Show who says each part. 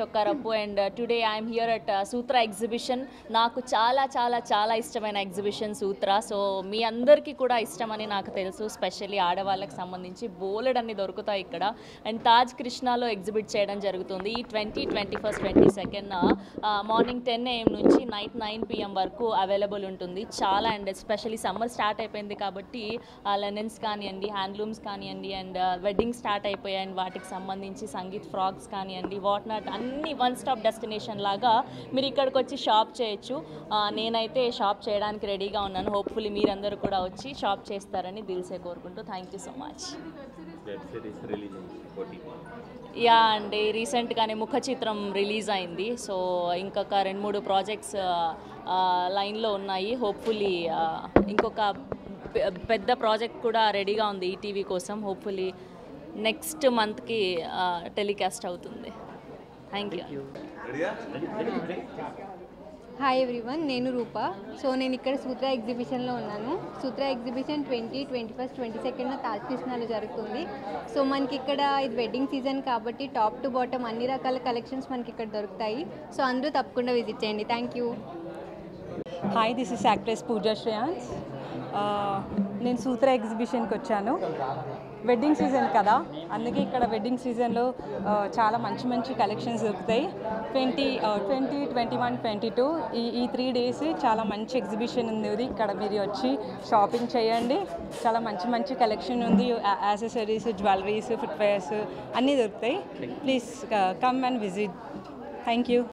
Speaker 1: చొక్కారప్పు and today I'm here at Sutra exhibition నాకు చాలా చాలా చాలా ఇష్టమైన ఎగ్జిబిషన్ సూత్ర సో మీ అందరికీ కూడా ఇష్టమని నాకు తెలుసు స్పెషల్లీ ఆడవాళ్ళకి సంబంధించి బోలెడ్ అన్ని దొరుకుతాయి ఇక్కడ అండ్ తాజ్ కృష్ణాలో ఎగ్జిబిట్ చేయడం జరుగుతుంది ఈ twenty twenty first twenty second morning ten AM నుంచి నైట్ నైన్ పిఎం వరకు అవైలబుల్ ఉంటుంది చాలా అండ్ ఎస్పెషల్లీ సమ్మర్ స్టార్ట్ అయిపోయింది కాబట్టి లెనెన్స్ కానివ్వండి హ్యాండ్లూమ్స్ కానివ్వండి అండ్ వెడ్డింగ్ స్టార్ట్ అయిపోయాయి అండ్ వాటికి సంబంధించి సంగీత్ ఫ్రాక్స్ కానివ్వండి వాట్ నాట్ అన్ని వన్ స్టాప్ డెస్టినేషన్ లాగా మీరు ఇక్కడికి వచ్చి షాప్ చేయొచ్చు ఆ, నేనైతే షాప్ చేయడానికి రెడీగా ఉన్నాను హోప్ఫుల్లీ మీరందరూ కూడా వచ్చి షాప్ చేస్తారని దిల్సే కోరుకుంటూ thank you so much
Speaker 2: web series release అయింది ఓటీటీ
Speaker 1: యా అండి రీసెంట్గానే ముఖ చిత్రం రిలీజ్ అయింది సో ఇంకొక రెండు మూడు ప్రాజెక్ట్స్ లైన్లో ఉన్నాయి హోప్ఫుల్లీ ఇంకొక పె- పెద్ద ప్రాజెక్ట్ కూడా రెడీగా ఉంది ఈటీవీ కోసం హోప్ఫుల్లీ నెక్స్ట్ మంత్కి టెలికాస్ట్ అవుతుంది థ్యాంక్ యూ
Speaker 3: హాయ్ ఎవ్రీవన్ నేను రూప సో నేను ఇక్కడ సూత్ర ఎగ్జిబిషన్లో ఉన్నాను Sutra exhibition twenty twenty first twenty second Taj కృష్ణాలో జరుగుతుంది సో మనకి ఇక్కడ ఇది వెడ్డింగ్ సీజన్ కాబట్టి టాప్ టు బాటమ్ అన్ని రకాల కలెక్షన్స్ మనకి ఇక్కడ దొరుకుతాయి సో అందరూ తప్పకుండా విజిట్ చేయండి thank you
Speaker 4: hi this is actress Pooja Shreyans ఆ, నేను సూత్ర ఎగ్జిబిషన్కి వచ్చాను వెడ్డింగ్ సీజన్ కదా అందుకే ఇక్కడ వెడ్డింగ్ సీజన్లో ఆ, చాలా మంచి మంచి కలెక్షన్స్ దొరుకుతాయి twenty twenty twenty one twenty two ఈ ఈ త్రీ డేస్ చాలా మంచి ఎగ్జిబిషన్ ఉంది ఇక్కడ మీరు వచ్చి షాపింగ్ చేయండి చాలా మంచి మంచి కలెక్షన్ ఉంది యాక్సెసరీస్ జ్యువెలరీస్ ఫుట్వేర్స్ అన్నీ దొరుకుతాయి please come and visit thank you